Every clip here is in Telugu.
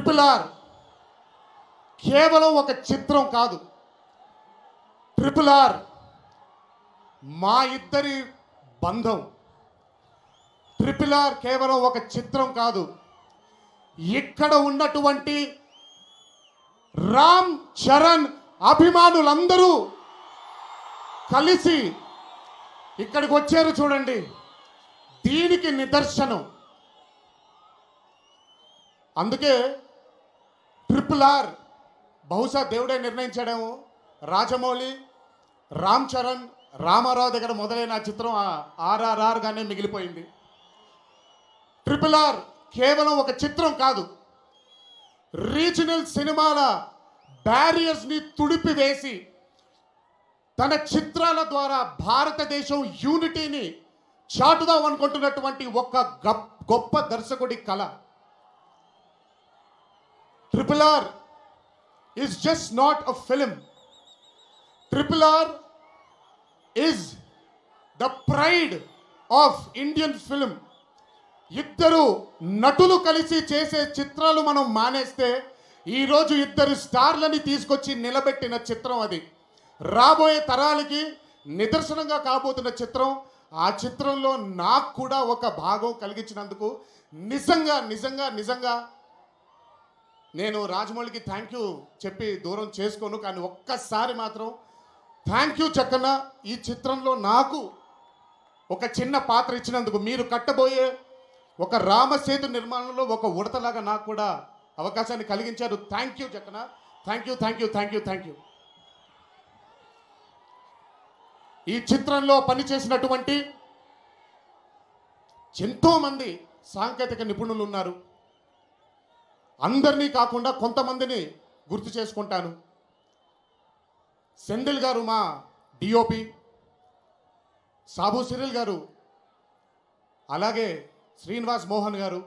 ట్రిపుల్ ఆర్ కేవలం ఒక చిత్రం కాదు ట్రిపుల్ ఆర్ మా ఇద్దరి బంధం ట్రిపుల్ ఆర్ కేవలం ఒక చిత్రం కాదు ఇక్కడ ఉన్నటువంటి రామ్ చరణ్ అభిమానులందరూ కలిసి ఇక్కడికి వచ్చారు చూడండి దీనికి నిదర్శనం అందుకే ట్రిపుల్ ఆర్ బహుశా దేవుడే నిర్ణయించాడేమో రాజమౌళి రామ్ చరణ్ రామారావు దగ్గర మొదలైన ఆ చిత్రం ఆర్ఆర్ఆర్గానే మిగిలిపోయింది ట్రిపుల్ ఆర్ కేవలం ఒక చిత్రం కాదు రీజనల్ సినిమాల బ్యారియర్స్ని తుడిపివేసి తన చిత్రాల ద్వారా భారతదేశం యూనిటీని చాటుదాం అనుకుంటున్నటువంటి ఒక గప్- గొప్ప దర్శకుడి కళ triple R is just not a film triple R is the pride of Indian film ఇద్దరు నటులు కలిసి చేసే చిత్రాలు మనం మానేస్తే ఈరోజు ఇద్దరు స్టార్లని తీసుకొచ్చి నిలబెట్టిన చిత్రం అది రాబోయే తరాలకి నిదర్శనంగా కాబోతున్న చిత్రం ఆ చిత్రంలో నాకు కూడా ఒక భాగం కలిగించినందుకు నిజంగా నిజంగా నిజంగా నేను రాజమౌళికి థ్యాంక్ యూ చెప్పి దూరం చేసుకోను కానీ ఒక్కసారి మాత్రం థ్యాంక్ యూ చక్కన్న ఈ చిత్రంలో నాకు ఒక చిన్న పాత్ర ఇచ్చినందుకు మీరు కట్టబోయే ఒక రామసేతు నిర్మాణంలో ఒక ఉడతలాగా నాకు కూడా అవకాశాన్ని కలిగించారు thank you Jakkanna thank you thank you thank you thank you ఈ చిత్రంలో పనిచేసినటువంటి ఎంతో మంది సాంకేతిక నిపుణులు ఉన్నారు అందరినీ కాకుండా కొంతమందిని గుర్తు చేసుకుంటాను సెంధిల్ గారు మా డిఓపి సాబు సిరిల్ గారు అలాగే శ్రీనివాస్ మోహన్ గారు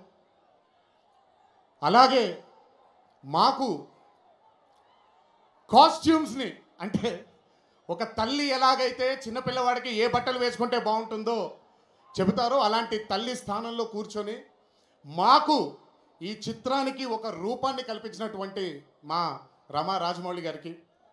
అలాగే మాకు కాస్ట్యూమ్స్ని అంటే ఒక తల్లి ఎలాగైతే చిన్నపిల్లవాడికి ఏ బట్టలు వేసుకుంటే బాగుంటుందో చెబుతారో అలాంటి తల్లి స్థానంలో కూర్చొని మాకు ఈ చిత్రానికి ఒక రూపాన్ని కల్పించినటువంటి మా రమా రాజమౌళి గారికి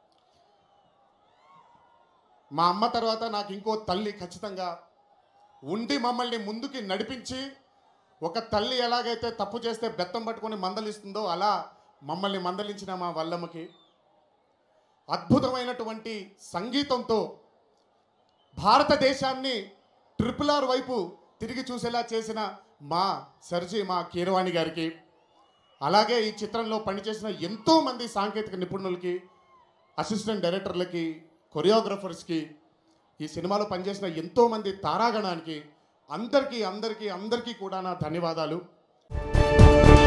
మా అమ్మ తర్వాత నాకు ఇంకో తల్లి ఖచ్చితంగా ఉండి మమ్మల్ని ముందుకి నడిపించి ఒక తల్లి ఎలాగైతే తప్పు చేస్తే బెత్తం పట్టుకొని మందలిస్తుందో అలా మమ్మల్ని మందలించిన మా వల్లమ్మకి అద్భుతమైనటువంటి సంగీతంతో భారతదేశాన్ని ట్రిపుల్ ఆర్ వైపు తిరిగి చూసేలా చేసిన మా సర్జీ మా కీరవాణి గారికి అలాగే ఈ చిత్రంలో పనిచేసిన ఎంతో మంది సాంకేతిక నిపుణులకి అసిస్టెంట్ డైరెక్టర్లకి కొరియోగ్రఫర్స్కి ఈ సినిమాలో పనిచేసిన ఎంతో మంది తారాగణానికి అందరికీ అందరికీ అందరికీ కూడా నా ధన్యవాదాలు